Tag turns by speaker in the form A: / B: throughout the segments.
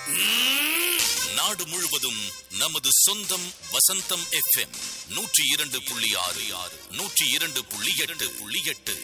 A: நாடு முழுவதும் நமது சொந்தம் வசந்தம் எஃப்எம் நூற்றி இரண்டு புள்ளி ஆறு ஆறு நூற்றி இரண்டு புள்ளி எட்டு புள்ளி எட்டு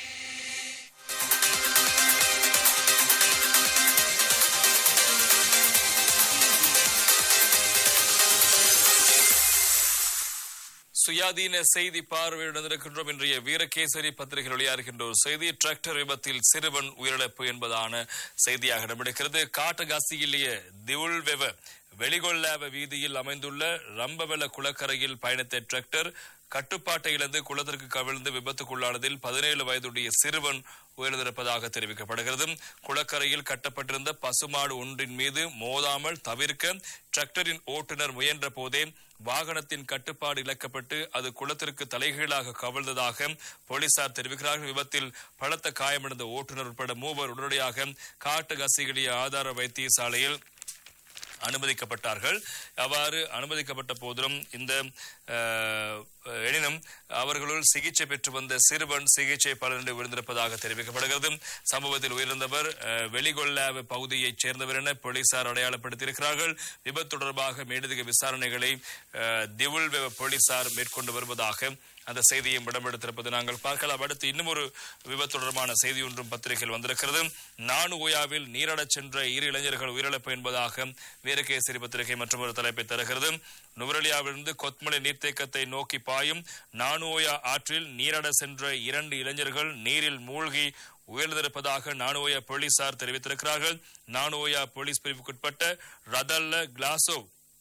B: சுயாதீன செய்தி பார்வையுடன் இருக்கின்றோம் இன்றைய வீரகேசரி பத்திரிகை வெளியாகின்ற ஒரு செய்தி டிராக்டர் விபத்தில் சிறுவன் உயிரிழப்பு என்பதான செய்தியாக இடம்பெடுக்கிறது காட்டகாசியிலேயே திவுள்வெவ வெளிகொள்ளாவ வீதியில் அமைந்துள்ள ரம்பவெல குளக்கரையில் பயணித்த டிராக்டர் கட்டுப்பாட்டை இழந்து குளத்திற்கு கவிழ்ந்து விபத்துக்குள்ளானதில் பதினேழு வயதுடைய சிறுவன் உயிரிழந்திருப்பதாக தெரிவிக்கப்படுகிறது குளக்கரையில் கட்டப்பட்டிருந்த பசுமாடு ஒன்றின் மீது மோதாமல் தவிர்க்க டிராக்டரின் ஓட்டுநர் முயன்ற போதே வாகனத்தின் கட்டுப்பாடு இழக்கப்பட்டு அது குளத்திற்கு தலைகீழாக கவிழ்ந்ததாக போலீசார் தெரிவிக்கிறார்கள் விபத்தில் பலத்த காயமடைந்த ஓட்டுநர் உட்பட மூவர் உடனடியாக காட்டு கசிகளிய ஆதார வைத்தியசாலையில் அனுமதிக்கப்பட்டார்கள் அவ்வாறு அனுமதிக்கப்பட்ட போதிலும் இந்த அஹ், எனினும் அவர்களுள் சிகிச்சை பெற்று வந்த சிறுவன் சிகிச்சை பலனின்றி விழுந்திருப்பதாக தெரிவிக்கப்படுகிறது சம்பவத்தில் உயிரிழந்தவர் அஹ், வெளிகொள்ளாவ பகுதியைச் சேர்ந்தவர் என போலீசார் அடையாளப்படுத்தியிருக்கிறார்கள் விபத்து தொடர்பாக மேலதிக விசாரணைகளை அஹ், திவுள்வெவ போலீசார் மேற்கொண்டு வருவதாக அந்த செய்தியும் இடம்பெடுத்திருப்பது நாங்கள் பார்க்கலாம் அடுத்து இன்னும் ஒரு விபத்து தொடர்பான செய்தி ஒன்றும் பத்திரிகையில் வந்திருக்கிறது நானு ஓயாவில் நீராடச் சென்ற இரு இளைஞர்கள் உயிரிழப்பு என்பதாக வீரகேசரி பத்திரிகை மற்றொரு தலைப்பை தருகிறது நுவரலியாவிலிருந்து கொத்மலை நீர்த்தேக்கத்தை நோக்கி பாயும் நானுஓயா ஆற்றில் நீராட சென்ற இரண்டு இளைஞர்கள் நீரில் மூழ்கி உயர்ந்திருப்பதாக நானுஓயா போலீசார் தெரிவித்திருக்கிறார்கள் நானுஓயா போலீஸ் பிரிவுக்குட்பட்ட ரதல்ல கிளாசோ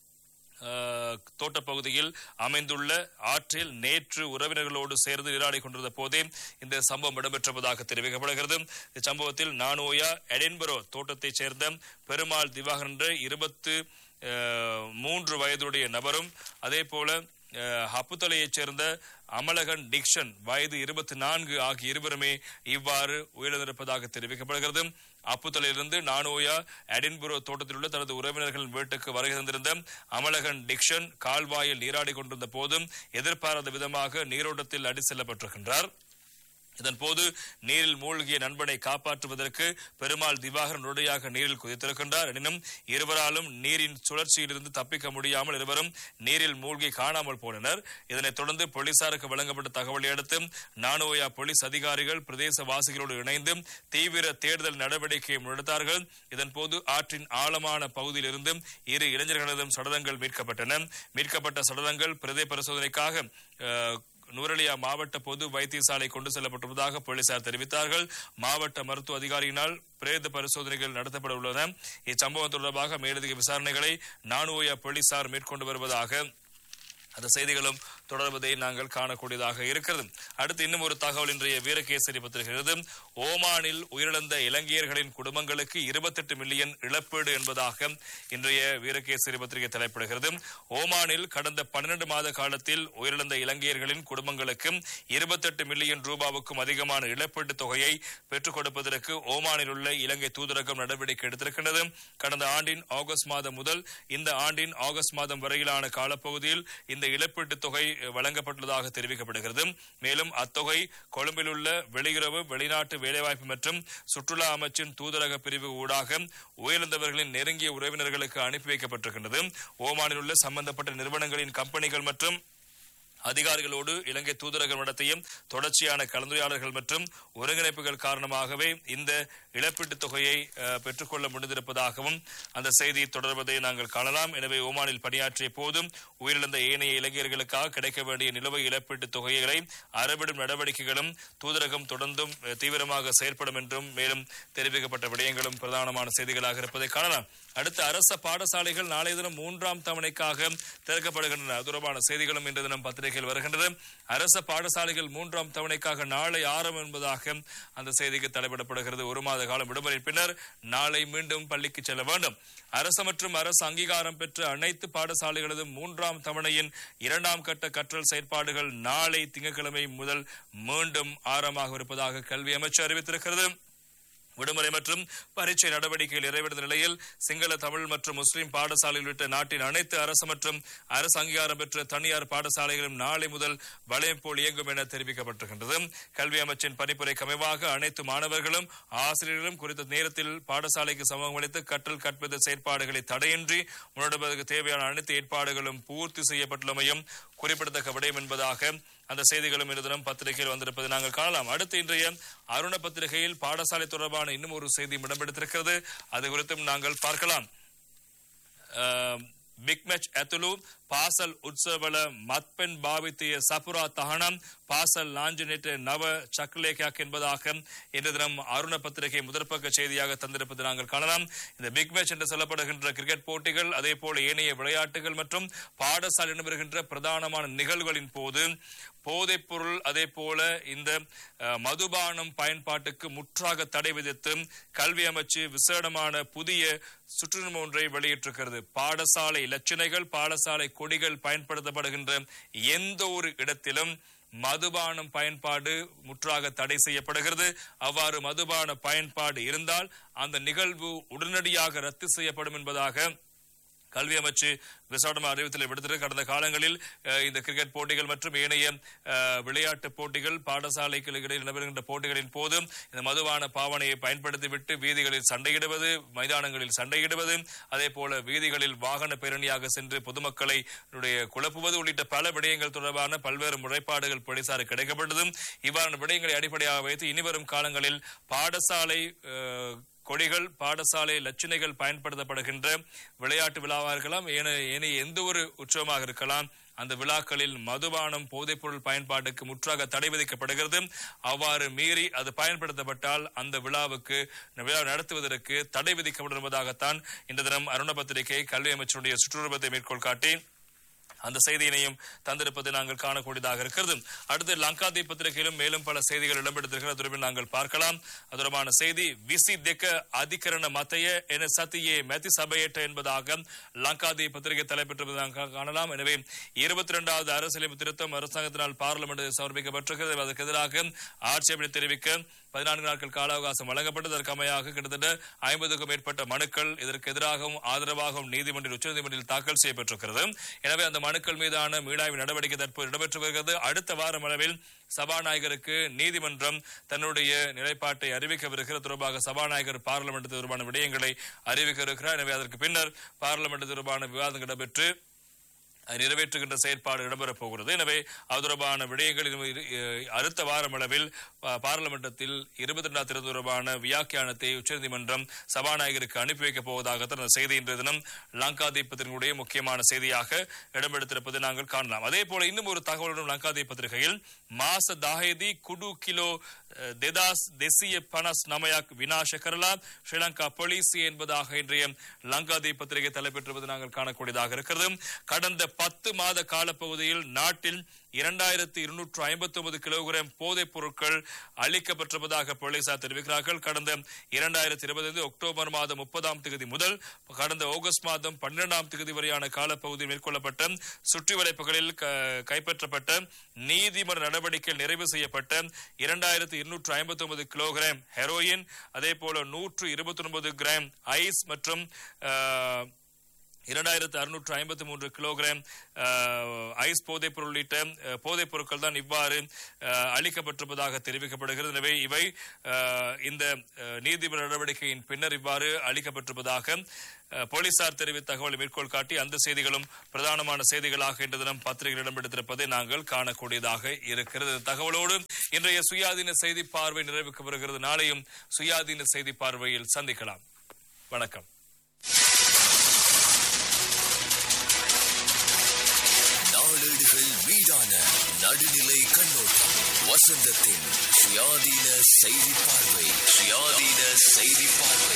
B: அஹ், தோட்டப்பகுதியில் அமைந்துள்ள ஆற்றில் நேற்று உறவினர்களோடு சேர்ந்து நீராடி கொண்டிருந்த போதே இந்த சம்பவம் இடம்பெற்றதாக தெரிவிக்கப்படுகிறது இச்சம்பவத்தில் நானோயா எடின்பரோ தோட்டத்தைச் சேர்ந்த பெருமாள் திவாகர் என்ற இருபத்து அஹ், மூன்று வயதுடைய நபரும் அதே போல அஹ், ஹப்புத்தலையைச் சேர்ந்த அமலகன் டிக்ஷன் வயது இருபத்தி நான்கு ஆகிய இருவருமே இவ்வாறு உயிரிழந்திருப்பதாக தெரிவிக்கப்படுகிறது அப்புத்தலிலிருந்து நானோயா எடின்புரோ தோட்டத்தில் உள்ள தனது உறவினர்களின் வீட்டுக்கு வருகை தந்திருந்த அமலகன் டிக்ஷன் கால்வாயில் நீராடி கொண்டிருந்த போதும் எதிர்பாராத விதமாக நீரோட்டத்தில் அடி செல்லப்பட்டிருக்கின்றார் இதன்போது நீரில் மூழ்கிய நண்பனை காப்பாற்றுவதற்கு பெருமாள் திவாகரன் உடனடியாக நீரில் குதித்திருக்கின்றார் எனினும் இருவராலும் நீரின் சுழற்சியிலிருந்து தப்பிக்க முடியாமல் இருவரும் நீரில் மூழ்கி காணாமல் போனனர் இதனைத் தொடர்ந்து போலீசாருக்கு வழங்கப்பட்ட தகவலை அடுத்து நானோயா போலீஸ் அதிகாரிகள் பிரதேச வாசிகளோடு இணைந்து தீவிர தேடுதல் நடவடிக்கையை முன்னெடுத்தார்கள் இதன்போது ஆற்றின் ஆழமான பகுதியில் இருந்து இரு இளைஞர்களதும் சடலங்கள் மீட்கப்பட்டன மீட்கப்பட்ட சடலங்கள் பிரதே பரிசோதனைக்காக அஹ், நூரலியா மாவட்ட பொது வைத்தியசாலை கொண்டு செல்லப்பட்டுள்ளதாக போலீசார் தெரிவித்தார்கள் மாவட்ட மருத்துவ அதிகாரியினால் பிரேத பரிசோதனைகள் நடத்தப்பட உள்ளன இச்சம்பவம் தொடர்பாக மேலதிக விசாரணைகளை நானுயா போலீசார் மேற்கொண்டு வருவதாக அந்த செய்திகளும் தொடர்வதை நாங்கள் காணக்கூடியதாக இருக்கிறது அடுத்து இன்னும் ஒரு தகவல் இன்றைய வீரகேசரி பத்திரிகிறது ஓமானில் உயிரிழந்த இலங்கையர்களின் குடும்பங்களுக்கு இருபத்தெட்டு மில்லியன் இழப்பீடு என்பதாக இன்றைய வீரகேசரி பத்திரிகை தலைப்பிடுகிறது ஓமானில் கடந்த பன்னிரண்டு மாத காலத்தில் உயிரிழந்த இலங்கையர்களின் குடும்பங்களுக்கு இருபத்தெட்டு மில்லியன் ரூபாவுக்கும் அதிகமான இழப்பீட்டு தொகையை பெற்றுக் கொடுப்பதற்கு ஓமானில் உள்ள இலங்கை தூதரகம் நடவடிக்கை எடுத்திருக்கின்றது கடந்த ஆண்டின் ஆகஸ்ட் மாதம் முதல் இந்த ஆண்டின் ஆகஸ்ட் மாதம் வரையிலான காலப்பகுதியில் இந்த இழப்பீட்டுத் தொகை வழங்கப்பட்டுள்ளதாக தெரிவிக்கப்படுகிறது மேலும் அத்தொகை கொழும்பில் உள்ள வெளியுறவு வெளிநாட்டு வேலைவாய்ப்பு மற்றும் சுற்றுலா அமைச்சின் தூதரக பிரிவு ஊடாக உயிரிழந்தவர்களின் நெருங்கிய உறவினர்களுக்கு அனுப்பி வைக்கப்பட்டிருக்கின்றது ஓமானில் உள்ள சம்பந்தப்பட்ட நிறுவனங்களின் கம்பெனிகள் மற்றும் அதிகாரிகளோடு இலங்கை தூதரகம் நடத்திய தொடர்ச்சியான கலந்துரையாடல்கள் மற்றும் ஒருங்கிணைப்புகள் காரணமாகவே இந்த இழப்பீட்டுத் தொகையை அஹ், பெற்றுக்கொள்ள முடிந்திருப்பதாகவும் அந்த செய்தி தொடர்வதை நாங்கள் காணலாம் எனவே ஓமானில் பணியாற்றிய போதும் உயிரிழந்த ஏனைய இளைஞர்களுக்காக கிடைக்க வேண்டிய நிலுவை இழப்பீட்டுத் தொகைகளை அறவிடும் நடவடிக்கைகளும் தூதரகம் தொடர்ந்தும் அஹ், தீவிரமாக செயற்படும் என்றும் மேலும் தெரிவிக்கப்பட்ட விடயங்களும் பிரதானமான செய்திகளாக இருப்பதை காணலாம் அடுத்து அரச பாடசாலைகள் நாளைய தினம் மூன்றாம் தவணைக்காக திறக்கப்படுகின்றன அது தொடர்பான செய்திகளும் இன்று தினம் பத்திரிகையில் வருகின்றது அரச பாடசாலைகள் மூன்றாம் தவணைக்காக நாளை ஆரம்பம் என்பதாக அந்த செய்திக்கு தலைப்பிடப்படுகிறது ஒரு மாத காலம் விடுமுறை பின்னர் நாளை மீண்டும் பள்ளிக்கு செல்ல வேண்டும் அரசு மற்றும் அரசு அங்கீகாரம் பெற்ற அனைத்து பாடசாலைகளதும் மூன்றாம் தவணையின் இரண்டாம் கட்ட கற்றல் செயற்பாடுகள் நாளை திங்கட்கிழமை முதல் மீண்டும் ஆரம்பமாக இருப்பதாக கல்வி அமைச்சர் அறிவித்திருக்கிறது விடுமுறை மற்றும் பரீட்சை நடவடிக்கைகள் நிறைவடைந்த நிலையில் சிங்கள தமிழ் மற்றும் முஸ்லிம் பாடசாலை உள்ளிட்ட நாட்டின் அனைத்து அரசு மற்றும் அரசு அங்கீகாரம் பெற்ற தனியார் பாடசாலைகளும் நாளை முதல் வளையம் போல் இயங்கும் என தெரிவிக்கப்பட்டிருக்கின்றது கல்வி அமைச்சின் பணிப்புரைக்கு அமைவாக அனைத்து மாணவர்களும் ஆசிரியர்களும் குறித்த நேரத்தில் பாடசாலைக்கு சமூகம் அளித்து கற்றல் கற்பது செயற்பாடுகளை தடையின்றி முன்னெடுப்பதற்கு தேவையான அனைத்து ஏற்பாடுகளும் பூர்த்தி செய்யப்பட்டுள்ளமையும் குறிப்பிடத்தக்க விடயம் என்பதாக அந்த செய்திகளும் இன்று தினம் பத்திரிகையில் வந்திருப்பதை நாங்கள் காணலாம் அடுத்து இன்றைய அருண பத்திரிகையில் பாடசாலை தொடர்பான இன்னும் ஒரு செய்தி இடம்பெடுத்திருக்கிறது அது குறித்தும் நாங்கள் பார்க்கலாம் பிக் மேட்ச் ඇතුළු පාසල් උත්සවල මත්පෙන් භාවිතය සපුරා තහනම් பாசல் லாஞ்சினேட் நவ சக்கலேக்காக் என்பதாக இன்று தினம் அருண பத்திரிகை முதற்பக்க செய்தியாக தந்திருப்பது நாங்கள் காணலாம் இந்த பிக் மேட்ச் என்று சொல்லப்படுகின்ற கிரிக்கெட் போட்டிகள் அதே போல ஏனைய விளையாட்டுகள் மற்றும் பாடசாலை நடைபெறுகின்ற பிரதானமான நிகழ்வுகளின் போது போதைப் பொருள் அதே போல இந்த அஹ், மதுபானம் பயன்பாட்டுக்கு முற்றாக தடை விதித்து கல்வி அமைச்சு விசேடமான புதிய சுற்றுரிமை ஒன்றை வெளியிட்டிருக்கிறது பாடசாலை இலச்சினைகள் பாடசாலை கொடிகள் பயன்படுத்தப்படுகின்ற எந்த ஒரு இடத்திலும் மதுபானம் பயன்பாடு முற்றாக தடை செய்யப்படுகிறது அவ்வாறு மதுபான பயன்பாடு இருந்தால் அந்த நிகழ்வு உடனடியாக ரத்து செய்யப்படும் என்பதாக கல்வி அமைச்சு விசாரணை அறிவித்தலை விடுத்தது கடந்த காலங்களில் அஹ், இந்த கிரிக்கெட் போட்டிகள் மற்றும் ஏனைய அஹ், விளையாட்டு போட்டிகள் பாடசாலைக்கு இடையில் நடைபெறுகின்ற போட்டிகளின் போது இந்த மதுபான பாவனையை பயன்படுத்திவிட்டு வீதிகளில் சண்டையிடுவது மைதானங்களில் சண்டையிடுவது அதே போல வீதிகளில் வாகன பேரணியாக சென்று பொதுமக்களை உடைய குழப்புவது உள்ளிட்ட பல விடயங்கள் தொடர்பான பல்வேறு முறைப்பாடுகள் போலீசாருக்கு கிடைக்கப்பட்டது இவ்வாறான விடயங்களை அடிப்படையாக வைத்து இனிவரும் காலங்களில் பாடசாலை அஹ், கொடிகள் பாடசாலை லட்சணைகள் பயன்படுத்தப்படுகின்ற விளையாட்டு விழாவாக இருக்கலாம் ஏனைய ஏனைய எந்த ஒரு உற்சவமாக இருக்கலாம் அந்த விழாக்களில் மதுபானம் போதைப்பொருள் பயன்பாட்டுக்கு முற்றாக தடை விதிக்கப்படுகிறது அவ்வாறு மீறி அது பயன்படுத்தப்பட்டால் அந்த விழாவுக்கு இந்த விழா நடத்துவதற்கு தடை விதிக்கப்படும் என்பதாகத்தான் இந்த தினம் அருண பத்திரிகை கல்வி அமைச்சருடைய சுற்றுருவத்தை மேற்கோள் காட்டி அந்த செய்தியினையும் தந்திருப்பதை நாங்கள் காணக்கூடியதாக இருக்கிறது அடுத்து லங்காதீப் பத்திரிகையிலும் மேலும் பல செய்திகள் இடம்பெற்றிருக்கிறது தொடர்பில் நாங்கள் பார்க்கலாம் அது தொடர்பான செய்தி விசி தெக்க அதிகரண மத்தைய என சத்தியே மெதி சபையேற்ற என்பதாக லங்காதீப் பத்திரிகை தலைப்பெற்றிருப்பதை நாங்கள் காணலாம் எனவே இருபத்தி இரண்டாவது அரசியலமைப்பு திருத்தம் அரசாங்கத்தினால் பார்லிமெண்ட் சமர்ப்பிக்கப்பட்டிருக்கிறது அதற்கு எதிராக ஆட்சேபனை தெரிவிக்க பதினான்கு நாட்கள் கால அவகாசம் வழங்கப்பட்டது அதற்கு அமையாக கிட்டத்தட்ட ஐம்பதுக்கும் மேற்பட்ட மனுக்கள் இதற்கு எதிராகவும் ஆதரவாகவும் நீதிமன்றில் உச்சநீதிமன்றில் தாக்கல் செய்யப்பட்டிருக்கிறது எனவே அந்த மனுக்கள் மீதான மீளாய்வு நடவடிக்கை தற்போது இடம்பெற்று வருகிறது அடுத்த வாரம் அளவில் சபாநாயகருக்கு நீதிமன்றம் தன்னுடைய நிலைப்பாட்டை அறிவிக்கவிருக்கிறது தொடர்பாக சபாநாயகர் பார்லிமெண்ட் தொடர்பான விடயங்களை அறிவிக்க இருக்கிறார் எனவே அதற்கு பின்னர் பார்லிமெண்ட் தொடர்பான விவாதம் இடம்பெற்று அதை நிறைவேற்றுகின்ற செயற்பாடு இடம்பெறப் போகிறது எனவே அது தொடர்பான விடயங்கள் இரு- இரு- அடுத்த வாரம் அளவில் பா- பாராளுமன்றத்தில் இருபத்தி இரண்டாம் தேதி தொடர்பான வியாக்கியானத்தை உச்சநீதிமன்றம் சபாநாயகருக்கு அனுப்பி வைக்கப் போவதாகத்தான் அந்த செய்தி இன்றைய தினம் லங்காதீபத்தினுடைய முக்கியமான செய்தியாக இடம்பெடுத்திருப்பதை நாங்கள் காணலாம் அதே போல இன்னும் ஒரு தகவலுடன் லங்காதீப் பத்திரிகையில் மாச தாஹேதி குடு கிலோ அஹ், දෙදස් දෙසිය පනස් නමයක් විනාශ කරලා ශ්‍රී லங்கா போலீஸ் என்பதாக இன்றைய லங்காதீப் பத்திரிகை தலைப்பெற்றுவது நாங்கள் காணக்கூடியதாக இருக்கிறது கடந்த பத்து மாத காலப்பகுதியில் நாட்டில் இரண்டாயிரத்தி இருநூற்று ஐம்பத்தி ஒன்பது கிலோகிராம் போதைப் பொருட்கள் அளிக்கப்பட்டிருப்பதாக போலீசார் தெரிவிக்கிறார்கள் கடந்த இரண்டாயிரத்தி இருபது அக்டோபர் மாதம் முப்பதாம் தேதி முதல் கடந்த ஆகஸ்ட் மாதம் பன்னிரெண்டாம் தேதி வரையான காலப்பகுதியில் மேற்கொள்ளப்பட்ட சுற்றி வளைப்புகளில் க- கைப்பற்றப்பட்ட நீதிமன்ற நடவடிக்கை நிறைவு செய்யப்பட்ட இரண்டாயிரத்தி இருநூற்று ஐம்பத்தி ஒன்பது கிலோகிராம் ஹெரோயின் அதே போல நூற்று இருபத்தி ஒன்பது கிராம் ஐஸ் மற்றும் ஆஹ், இரண்டாயிரத்து அறுநூற்று ஐம்பத்தி மூன்று கிலோகிராம் அஹ், ஐஸ் போதைப் பொருள் உள்ளிட்ட அஹ், போதைப் பொருட்கள் தான் இவ்வாறு அஹ், அளிக்கப்பட்டிருப்பதாக தெரிவிக்கப்படுகிறது எனவே இவை அஹ், இந்த அஹ், நீதிமன்ற நடவடிக்கையின் பின்னர் இவ்வாறு அளிக்கப்பட்டிருப்பதாக அஹ், போலீசார் தெரிவித்த தகவலை மேற்கோள் காட்டி அந்த செய்திகளும் பிரதானமான செய்திகளாக இன்று தினம் பத்திரிகையில் இடம்பெடுத்திருப்பதை நாங்கள் காணக்கூடியதாக இருக்கிறது இந்த தகவலோடு இன்றைய சுயாதீன செய்தி பார்வை நிறைவுக்கு வருகிறது நாளையும் சுயாதீன செய்தி பார்வையில் சந்திக்கலாம் வணக்கம்
A: நாளேடுகள் மீதான நடுநிலை கண்ணோட்டம் வசந்தத்தின் சுயாதீன செய்தி பார்வை சுயாதீன செய்தி பார்வை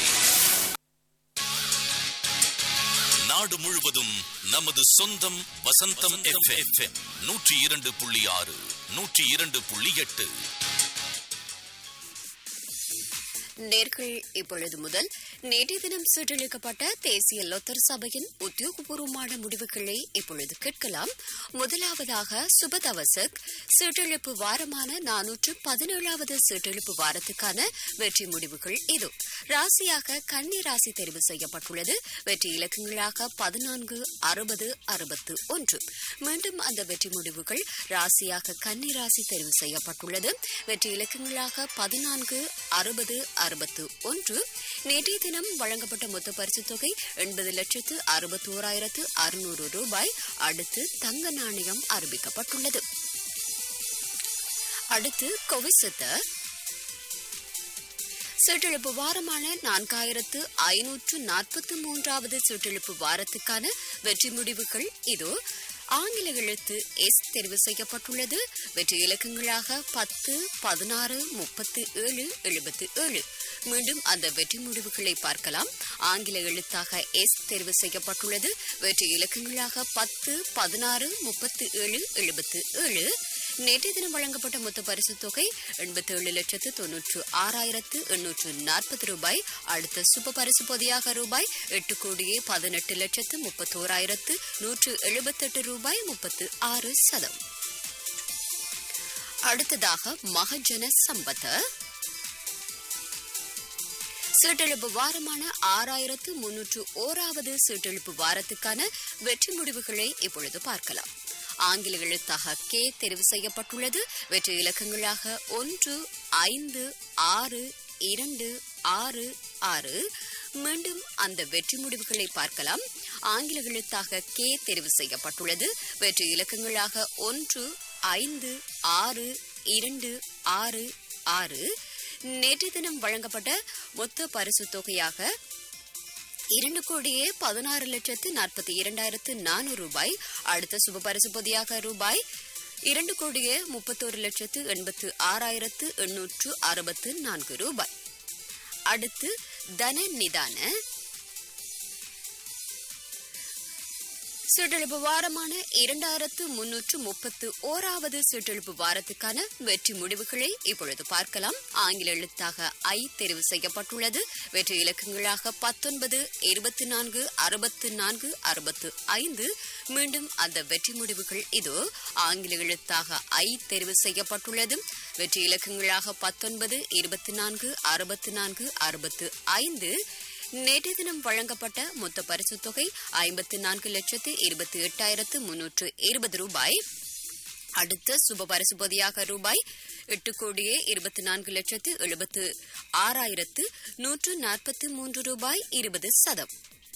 A: நாடு முழுவதும் நமது சொந்தம் வசந்தம் எஃப்எம் நூற்றி இரண்டு புள்ளி ஆறு நூற்றி இரண்டு புள்ளி எட்டு
C: நேர்கள் இப்பொழுது முதல் நேற்றைய தினம் சீட்டளிக்கப்பட்ட தேசிய லொத்தர் சபையின் உத்தியோகபூர்வமான முடிவுகளை இப்பொழுது கேட்கலாம் முதலாவதாக சுபதவசக் சீட்டெழுப்பு வாரமான நானூற்று பதினேழாவது சீட்டெழுப்பு வாரத்துக்கான வெற்றி முடிவுகள் இது ராசியாக கன்னி ராசி தெரிவு செய்யப்பட்டுள்ளது வெற்றி இலக்கங்களாக பதினான்கு அறுபது அறுபத்து ஒன்று மீண்டும் அந்த வெற்றி முடிவுகள் ராசியாக கன்னி ராசி தெரிவு செய்யப்பட்டுள்ளது வெற்றி இலக்கங்களாக பதினான்கு அறுபது அறுபத்து ஒன்று நேற்றைய தினம் வழங்கப்பட்ட மொத்த பரிசுத் தொகை எண்பது லட்சத்து அறுபத்தோராயிரத்து அறுநூறு ரூபாய் அடுத்து தங்க நாணயம் அறிவிக்கப்பட்டுள்ளது அடுத்து கொவிசத்த சீட்டெழுப்பு வாரமான நான்காயிரத்து ஐநூற்று நாற்பத்தி மூன்றாவது சீட்டெழுப்பு வாரத்துக்கான வெற்றி முடிவுகள் இதோ ஆங்கில எழுத்து எஸ் தெரிவு செய்யப்பட்டுள்ளது வெற்றி இலக்கங்களாக பத்து பதினாறு முப்பத்து ஏழு எழுபத்து ஏழு மீண்டும் அந்த வெற்றி முடிவுகளை பார்க்கலாம் ஆங்கில எழுத்தாக எஸ் தெரிவு செய்யப்பட்டுள்ளது வெற்றி இலக்கங்களாக பத்து பதினாறு முப்பத்து ஏழு எழுபத்து ஏழு நேற்றைய தினம் வழங்கப்பட்ட மொத்த பரிசு தொகை எண்பத்தி ஏழு லட்சத்து தொன்னூற்று ஆறாயிரத்து எண்ணூற்று நாற்பது ரூபாய் அடுத்த சுப பரிசு பொதியாக ரூபாய் எட்டு கோடியே பதினெட்டு லட்சத்து முப்பத்தோராயிரத்து நூற்று எழுபத்தெட்டு ரூபாய் முப்பத்து ஆறு சதம் அடுத்ததாக மகஜன சம்பத்த சீட்டெழுப்பு வாரமான ஆறாயிரத்து முன்னூற்று ஓராவது சீட்டெழுப்பு வாரத்துக்கான வெற்றி முடிவுகளை இப்பொழுது பார்க்கலாம் ஆங்கில எழுத்தாக கே தெரிவு செய்யப்பட்டுள்ளது வெற்றி இலக்கங்களாக ஒன்று ஐந்து ஆறு இரண்டு ஆறு ஆறு மீண்டும் அந்த வெற்றி முடிவுகளை பார்க்கலாம் ஆங்கில எழுத்தாக கே தெரிவு செய்யப்பட்டுள்ளது வெற்றி இலக்கங்களாக ஒன்று ஐந்து ஆறு இரண்டு ஆறு ஆறு நேற்று தினம் வழங்கப்பட்ட மொத்த பரிசு தொகையாக இரண்டு கோடியே பதினாறு லட்சத்து நாற்பத்தி இரண்டாயிரத்து நானூறு ரூபாய் அடுத்த சுப பரிசு பொதியாக ரூபாய் இரண்டு கோடியே முப்பத்தோரு லட்சத்து எண்பத்து ஆறாயிரத்து எண்ணூற்று அறுபத்து நான்கு ரூபாய் அடுத்து தன நிதான சீட்டெழுப்பு வாரமான இரண்டாயிரத்து முன்னூற்று முப்பத்து ஓராவது சீட்டெழுப்பு வாரத்துக்கான வெற்றி முடிவுகளை இப்பொழுது பார்க்கலாம் ஆங்கில எழுத்தாக ஐ தெரிவு செய்யப்பட்டுள்ளது வெற்றி இலக்கங்களாக பத்தொன்பது இருபத்தி நான்கு அறுபத்து நான்கு அறுபத்து ஐந்து மீண்டும் அந்த வெற்றி முடிவுகள் இதோ ஆங்கில எழுத்தாக ஐ தெரிவு செய்யப்பட்டுள்ளது வெற்றி இலக்கங்களாக பத்தொன்பது இருபத்தி நான்கு அறுபத்து நான்கு அறுபத்து ஐந்து நேற்றைய தினம் வழங்கப்பட்ட மொத்த பரிசு தொகை ஐம்பத்தி நான்கு லட்சத்து இருபத்தி எட்டாயிரத்து முன்னூற்று இருபது ரூபாய் அடுத்த சுப பரிசு பொதியாக ரூபாய் எட்டு கோடியே இருபத்தி நான்கு லட்சத்து எழுபத்து ஆறாயிரத்து நூற்று நாற்பத்தி மூன்று ரூபாய் இருபது சதம்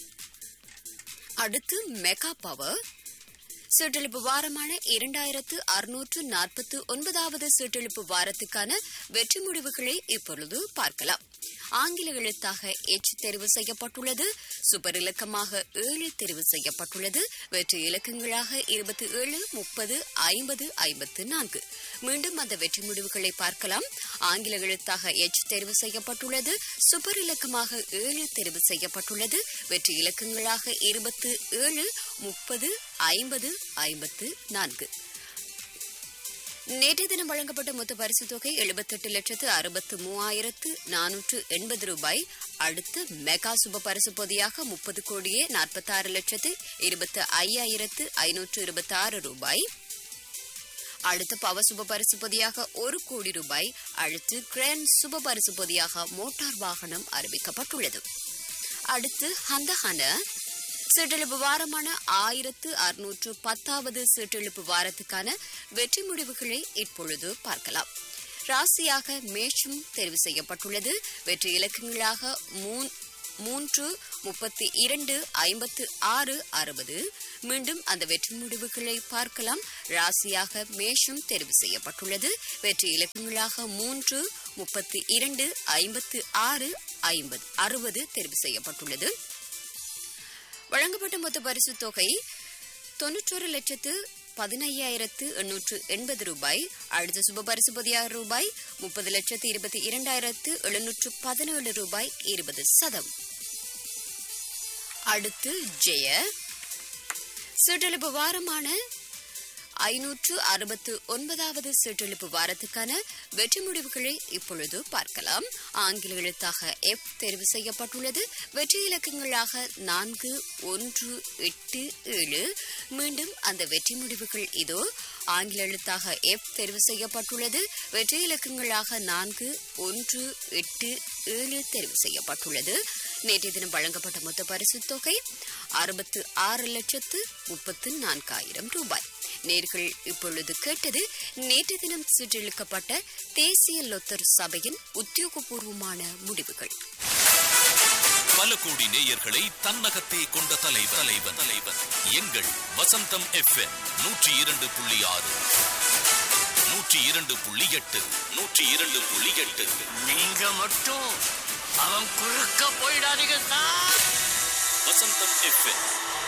C: அடுத்து மெகா பவர் சீட்டெழுப்பு வாரமான இரண்டாயிரத்து அறுநூற்று நாற்பத்து ஒன்பதாவது சீட்டெழுப்பு வாரத்துக்கான வெற்றி முடிவுகளை இப்பொழுது பார்க்கலாம் ஆங்கில எழுத்தாக எச் தெரிவு செய்யப்பட்டுள்ளது சுபர் இலக்கமாக ஏழு தெரிவு செய்யப்பட்டுள்ளது வெற்றி இலக்கங்களாக இருபத்தி ஏழு முப்பது ஐம்பது ஐம்பத்து நான்கு மீண்டும் அந்த வெற்றி முடிவுகளை பார்க்கலாம் ஆங்கில எழுத்தாக எச் தெரிவு செய்யப்பட்டுள்ளது சுபர் இலக்கமாக ஏழு தெரிவு செய்யப்பட்டுள்ளது வெற்றி இலக்கங்களாக இருபத்து ஏழு முப்பது ஐம்பது ஐம்பத்து நான்கு நேற்றைய தினம் வழங்கப்பட்ட மொத்த பரிசு தொகை எழுபத்தெட்டு லட்சத்து அறுபத்து மூவாயிரத்து நானூற்று எண்பது ரூபாய் அடுத்து மெகா சுப பரிசு பொதியாக முப்பது கோடியே நாற்பத்தாறு லட்சத்து இருபத்து ஐயாயிரத்து ஐநூற்று இருபத்தி ஆறு ரூபாய் அடுத்து பவ சுப பரிசு பொதியாக ஒரு கோடி ரூபாய் அடுத்து கிராண்ட் சுப பரிசு பொதியாக மோட்டார் வாகனம் அறிவிக்கப்பட்டுள்ளது அடுத்து ஹந்தஹன சீட்டெழுப்பு வாரமான ஆயிரத்து அறுநூற்று பத்தாவது சீட்டெழுப்பு வாரத்துக்கான வெற்றி முடிவுகளை இப்பொழுது பார்க்கலாம் ராசியாக மேஷம் தெரிவு செய்யப்பட்டுள்ளது வெற்றி இலக்கங்களாக மூன் மூன்று முப்பத்தி இரண்டு ஐம்பத்து ஆறு அறுபது மீண்டும் அந்த வெற்றி முடிவுகளை பார்க்கலாம் ராசியாக மேஷம் தெரிவு செய்யப்பட்டுள்ளது வெற்றி இலக்கங்களாக மூன்று முப்பத்தி இரண்டு ஐம்பத்து ஆறு ஐம்பது அறுபது தெரிவு செய்யப்பட்டுள்ளது வழங்கப்பட்ட மொத்த பரிசு தொகை தொன்னூற்றொரு லட்சத்து பதினையாயிரத்து எண்ணூற்று எண்பது ரூபாய் அடுத்த சுப பரிசு பொதியாயிரம் ரூபாய் முப்பது லட்சத்து இருபத்தி இரண்டாயிரத்து எழுநூற்று பதினேழு ரூபாய் இருபது சதம் அடுத்து ஜெய சீட்டெழுப்பு வாரமான ஐநூற்று அறுபத்து ஒன்பதாவது சீட்டெழுப்பு வாரத்துக்கான வெற்றி முடிவுகளை இப்பொழுது பார்க்கலாம் ஆங்கில எழுத்தாக எஃப் தேர்வு செய்யப்பட்டுள்ளது வெற்றி இலக்கங்களாக நான்கு ஒன்று எட்டு ஏழு மீண்டும் அந்த வெற்றி முடிவுகள் இதோ ஆங்கில எழுத்தாக எஃப் தேர்வு செய்யப்பட்டுள்ளது வெற்றி இலக்கங்களாக நான்கு ஒன்று எட்டு ஏழு தேர்வு செய்யப்பட்டுள்ளது நேற்றைய தினம் வழங்கப்பட்ட மொத்த பரிசு தொகை அறுபத்து ஆறு லட்சத்து முப்பத்து நான்காயிரம் ரூபாய் நேர்கள் இப்பொழுது கேட்டது நேற்று தினம் சுற்றிழுக்கப்பட்ட தேசிய லொத்தர் சபையின் உத்தியோகபூர்வமான முடிவுகள்
A: பல கோடி நேயர்களை தன்னகத்தே கொண்ட தலைவர் தலைவர் தலைவர் எங்கள் வசந்தம் எஃப்எம் நூற்றி இரண்டு புள்ளி ஆறு நூற்றி இரண்டு புள்ளி எட்டு நூற்றி இரண்டு புள்ளி எட்டு
D: நீங்க மட்டும் அவன் குறுக்க போயிடாதீங்க சார்
A: வசந்தம் எஃப்எம்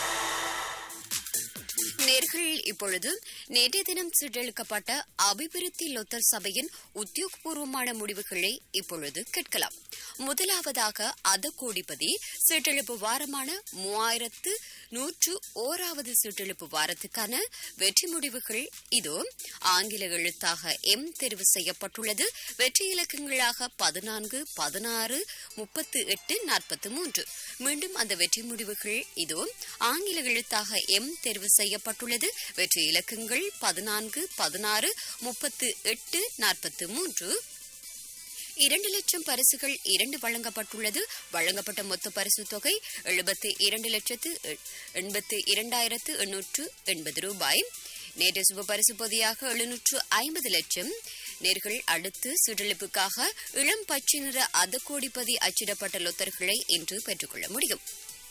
C: நேர்கள் இப்பொழுது நேற்றைய தினம் சுற்றெழுக்கப்பட்ட அபிவிருத்தி லொத்தர் சபையின் உத்தியோகபூர்வமான முடிவுகளை இப்பொழுது கேட்கலாம் முதலாவதாக அத கோடிபதி சீட்டெழுப்பு வாரமான மூவாயிரத்து நூற்று ஓராவது சீட்டெழுப்பு வாரத்துக்கான வெற்றி முடிவுகள் இதோ ஆங்கில எழுத்தாக எம் தெரிவு செய்யப்பட்டுள்ளது வெற்றி இலக்கங்களாக பதினான்கு பதினாறு முப்பத்து எட்டு நாற்பத்து மூன்று மீண்டும் அந்த வெற்றி முடிவுகள் இதோ ஆங்கில எழுத்தாக எம் தெரிவு செய்யப்பட்டுள்ளது வெற்றி இலக்கங்கள் பதினான்கு பதினாறு முப்பத்து எட்டு நாற்பத்து மூன்று இரண்டு லட்சம் பரிசுகள் இரண்டு வழங்கப்பட்டுள்ளது வழங்கப்பட்ட மொத்த பரிசு தொகை எழுபத்தி இரண்டு லட்சத்து எ- எண்பத்து இரண்டாயிரத்து எண்ணூற்று எண்பது ரூபாய் நேற்று சுப பரிசு பொதியாக எழுநூற்று ஐம்பது லட்சம் நேர்கள் அடுத்து சுற்றளிப்புக்காக இளம் பச்சை நிற அத கோடிப்பதி அச்சிடப்பட்ட லொத்தர்களை இன்று பெற்றுக்கொள்ள முடியும்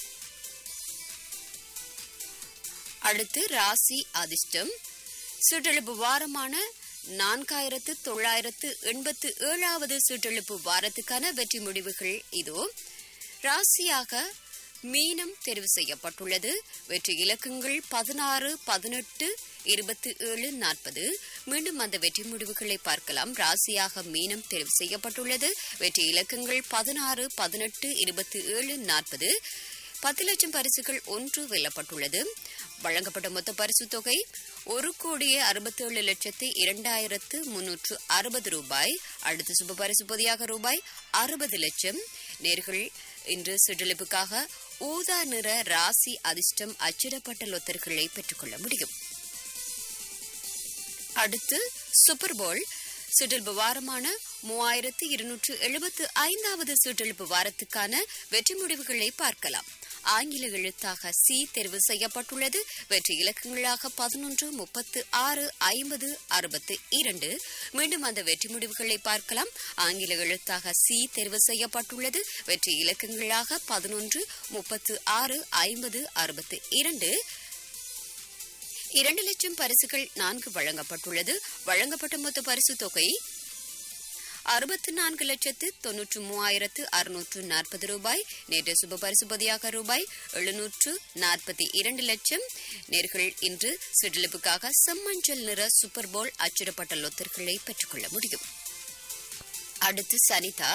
C: அடுத்து ராசி அதிர்ஷ்டம் சுற்றெழுப்பு வாரமான நான்காயிரத்து தொள்ளாயிரத்து எண்பத்து ஏழாவது சுற்றெழுப்பு வாரத்துக்கான வெற்றி முடிவுகள் இதோ ராசியாக மீனம் தெரிவு செய்யப்பட்டுள்ளது வெற்றி இலக்கங்கள் பதினாறு பதினெட்டு இருபத்தி ஏழு நாற்பது மீண்டும் அந்த வெற்றி முடிவுகளை பார்க்கலாம் ராசியாக மீனம் தெரிவு செய்யப்பட்டுள்ளது வெற்றி இலக்கங்கள் பதினாறு பதினெட்டு இருபத்தி ஏழு நாற்பது பத்து லட்சம் பரிசுகள் ஒன்று வெல்லப்பட்டுள்ளது வழங்கப்பட்ட மொத்த பரிசு தொகை ஒரு கோடியே அறுபத்தேழு லட்சத்து இரண்டாயிரத்து முன்னூற்று அறுபது ரூபாய் அடுத்த சுப பரிசு பொதியாக ரூபாய் அறுபது லட்சம் நேர்கள் இன்று சுற்றளிப்புக்காக ஊதா நிற ராசி அதிர்ஷ்டம் அச்சிடப்பட்ட லொத்தர்களை பெற்றுக்கொள்ள முடியும் அடுத்து சூப்பர் போல் சுற்றெழுப்பு வாரமான மூவாயிரத்து இருநூற்று எழுபத்து ஐந்தாவது சுற்றெழுப்பு வாரத்துக்கான வெற்றி முடிவுகளை பார்க்கலாம் ஆங்கில எழுத்தாக சி தெரிவு செய்யப்பட்டுள்ளது வெற்றி இலக்கங்களாக பதினொன்று முப்பத்து ஆறு ஐம்பது அறுபத்து இரண்டு மீண்டும் அந்த வெற்றி முடிவுகளை பார்க்கலாம் ஆங்கில எழுத்தாக சி தெரிவு செய்யப்பட்டுள்ளது வெற்றி இலக்கங்களாக பதினொன்று முப்பத்து ஆறு ஐம்பது அறுபத்து இரண்டு இரண்டு லட்சம் பரிசுகள் நான்கு வழங்கப்பட்டுள்ளது வழங்கப்பட்ட மொத்த பரிசு தொகை அறுபத்து நான்கு லட்சத்து தொன்னூற்று மூவாயிரத்து அறுநூற்று நாற்பது ரூபாய் நேற்று சுப பரிசுபதியாக ரூபாய் எழுநூற்று நாற்பத்தி இரண்டு லட்சம் நேர்கள் இன்று சுற்றளிப்புக்காக செம்மஞ்சள் நிற சூப்பர் போல் அச்சிடப்பட்ட லொத்தர்களை பெற்றுக்கொள்ள முடியும் அடுத்து சனிதா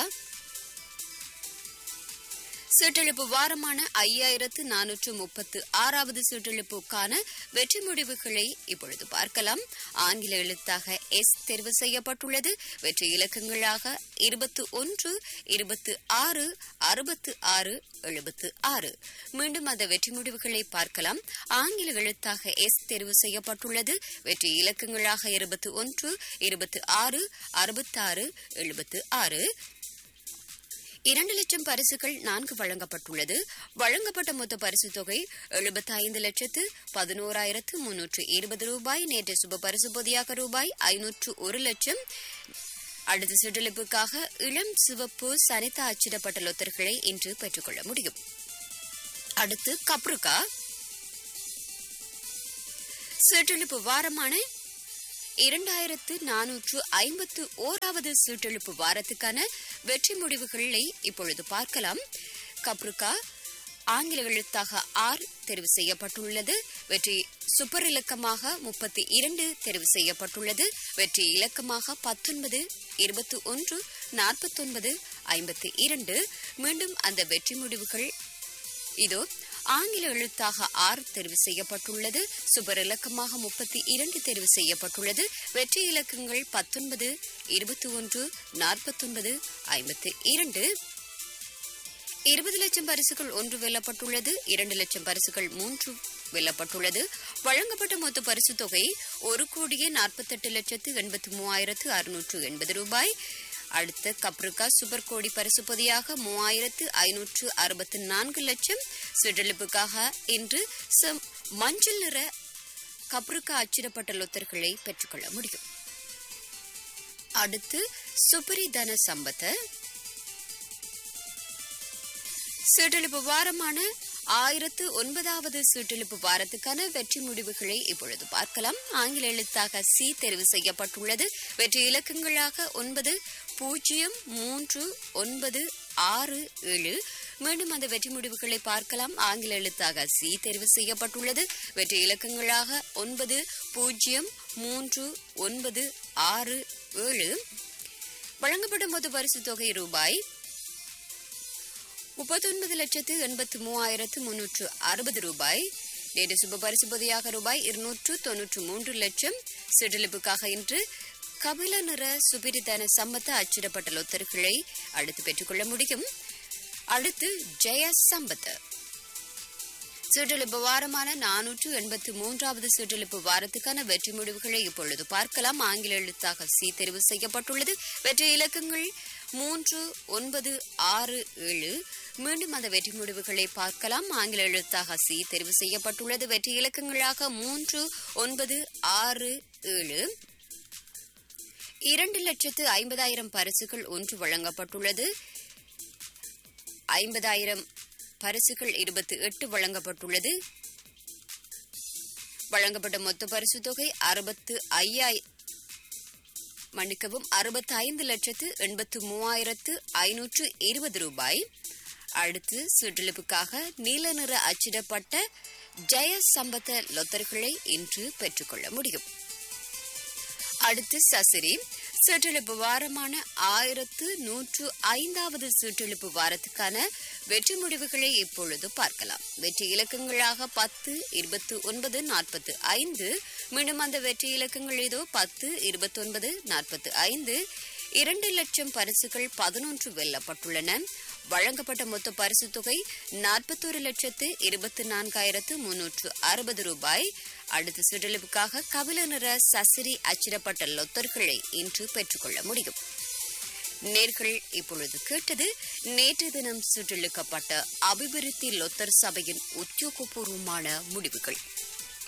C: சீட்டெழுப்பு வாரமான ஐயாயிரத்து நானூற்று முப்பத்து ஆறாவது சீட்டெழுப்புக்கான வெற்றி முடிவுகளை இப்பொழுது பார்க்கலாம் ஆங்கில எழுத்தாக எஸ் தேர்வு செய்யப்பட்டுள்ளது வெற்றி இலக்கங்களாக இருபத்து ஒன்று இருபத்து ஆறு அறுபத்து ஆறு எழுபத்து ஆறு மீண்டும் அந்த வெற்றி முடிவுகளை பார்க்கலாம் ஆங்கில எழுத்தாக எஸ் தேர்வு செய்யப்பட்டுள்ளது வெற்றி இலக்கங்களாக இருபத்து ஒன்று இருபத்து ஆறு அறுபத்தாறு எழுபத்து ஆறு இரண்டு லட்சம் பரிசுகள் நான்கு வழங்கப்பட்டுள்ளது வழங்கப்பட்ட மொத்த பரிசு தொகை எழுபத்தி ஐந்து லட்சத்து பதினோராயிரத்து முன்னூற்று இருபது ரூபாய் நேற்று சுப பரிசு பொதியாக ரூபாய் ஐநூற்று ஒரு லட்சம் அடுத்த சுற்றளிப்புக்காக இளம் சிவப்பு சனிதா அச்சிடப்பட்ட லொத்தர்களை இன்று பெற்றுக்கொள்ள முடியும் அடுத்து கப்ருகா சீட்டெழுப்பு வாரமான இரண்டாயிரத்து நானூற்று ஐம்பத்து ஓராவது சீட்டெழுப்பு வாரத்துக்கான வெற்றி முடிவுகளை இப்பொழுது பார்க்கலாம் கப்ருகா ஆங்கில எழுத்தாக ஆர் தெரிவு செய்யப்பட்டுள்ளது வெற்றி சூப்பர் இலக்கமாக முப்பத்தி இரண்டு தெரிவு செய்யப்பட்டுள்ளது வெற்றி இலக்கமாக பத்தொன்பது இருபத்தி ஒன்று நாற்பத்தொன்பது ஐம்பத்தி இரண்டு மீண்டும் அந்த வெற்றி முடிவுகள் இதோ ஆங்கில எழுத்தாக ஆறு தெரிவு செய்யப்பட்டுள்ளது சுபர் இலக்கமாக முப்பத்தி இரண்டு தெரிவு செய்யப்பட்டுள்ளது வெற்றி இலக்கங்கள் பத்தொன்பது இருபத்தி ஒன்று நாற்பத்தொன்பது ஐம்பத்தி இரண்டு இருபது லட்சம் பரிசுகள் ஒன்று வெல்லப்பட்டுள்ளது இரண்டு லட்சம் பரிசுகள் மூன்று வெல்லப்பட்டுள்ளது வழங்கப்பட்ட மொத்த பரிசு தொகை ஒரு கோடியே நாற்பத்தெட்டு லட்சத்து எண்பத்தி மூவாயிரத்து அறுநூற்று எண்பது ரூபாய் அடுத்த கப்ருக்கா சூப்பர் கோடி பரிசு பொதியாக மூவாயிரத்து ஐநூற்று அறுபத்தி நான்கு லட்சம் சுற்றளிப்புக்காக இன்று செம்- மஞ்சள் நிற கப்ருக்கா அச்சிடப்பட்ட லொத்தர்களை பெற்றுக்கொள்ள முடியும் அடுத்து சுபரி தன சம்பத்த சீட்டெழுப்பு வாரமான ஆயிரத்து ஒன்பதாவது சீட்டெழுப்பு வாரத்துக்கான வெற்றி முடிவுகளை இப்பொழுது பார்க்கலாம் ஆங்கில எழுத்தாக சி தெரிவு செய்யப்பட்டுள்ளது வெற்றி இலக்கங்களாக ஒன்பது பூஜ்ஜியம் மூன்று ஒன்பது ஆறு ஏழு மீண்டும் அந்த வெற்றி முடிவுகளை பார்க்கலாம் ஆங்கில எழுத்தாக சி தெரிவு செய்யப்பட்டுள்ளது வெற்றி இலக்கங்களாக ஒன்பது பூஜ்ஜியம் மூன்று ஒன்பது ஆறு ஏழு வழங்கப்படும் பொது பரிசு தொகை ரூபாய் முப்பத்தொன்பது லட்சத்து எண்பத்து மூவாயிரத்து முன்னூற்று அறுபது ரூபாய் நேற்று சுப பரிசு பொதியாக ரூபாய் இருநூற்று தொன்னூற்று மூன்று லட்சம் சிற்றளிப்புக்காக இன்று கபில நிற சுபிரிதன சம்பத்த அச்சிடப்பட்ட லொத்தர்களை அடுத்து பெற்றுக்கொள்ள முடியும் அடுத்து ஜெய சம்பத் சுற்றளிப்பு வாரமான நானூற்று எண்பத்து மூன்றாவது சுற்றளிப்பு வாரத்துக்கான வெற்றி முடிவுகளை இப்பொழுது பார்க்கலாம் ஆங்கில எழுத்தாக சி தெரிவு செய்யப்பட்டுள்ளது வெற்றி இலக்கங்கள் மூன்று ஒன்பது ஆறு ஏழு மீண்டும் அந்த வெற்றி முடிவுகளை பார்க்கலாம் ஆங்கில எழுத்தாக சி தெரிவு செய்யப்பட்டுள்ளது வெற்றி இலக்கங்களாக மூன்று ஒன்பது ஆறு ஏழு இரண்டு லட்சத்து ஐம்பதாயிரம் பரிசுகள் ஒன்று வழங்கப்பட்டுள்ளது ஐம்பதாயிரம் பரிசுகள் இருபத்தி எட்டு வழங்கப்பட்டுள்ளது வழங்கப்பட்ட மொத்த பரிசு தொகை அறுபத்து ஐயாய் மன்னிக்கவும் அறுபத்தி ஐந்து லட்சத்து எண்பத்து மூவாயிரத்து ஐநூற்று இருபது ரூபாய் அடுத்து சுற்றளிப்புக்காக நீல நிற அச்சிடப்பட்ட ஜெய சம்பத்த லொத்தர்களை இன்று பெற்றுக்கொள்ள முடியும் அடுத்து சசிரி சுற்றெழுப்பு வாரமான ஆயிரத்து நூற்று ஐந்தாவது சுற்றெழுப்பு வாரத்துக்கான வெற்றி முடிவுகளை இப்பொழுது பார்க்கலாம் வெற்றி இலக்கங்களாக பத்து இருபத்து ஒன்பது நாற்பத்து ஐந்து மீண்டும் அந்த வெற்றி இலக்கங்கள் ஏதோ பத்து இருபத்தொன்பது நாற்பத்து ஐந்து இரண்டு லட்சம் பரிசுகள் பதினொன்று வெல்லப்பட்டுள்ளன வழங்கப்பட்ட மொத்த பரிசு தொகை நாற்பத்தோரு லட்சத்து இருபத்தி நான்காயிரத்து முன்னூற்று அறுபது ரூபாய் அடுத்த சுற்றளவுக்காக கபில நிற சசிரி அச்சிடப்பட்ட லொத்தர்களை இன்று பெற்றுக்கொள்ள முடியும் நேர்கள் இப்பொழுது கேட்டது நேற்று தினம் சுற்றளிக்கப்பட்ட அபிவிருத்தி லொத்தர் சபையின் உத்தியோகபூர்வமான முடிவுகள்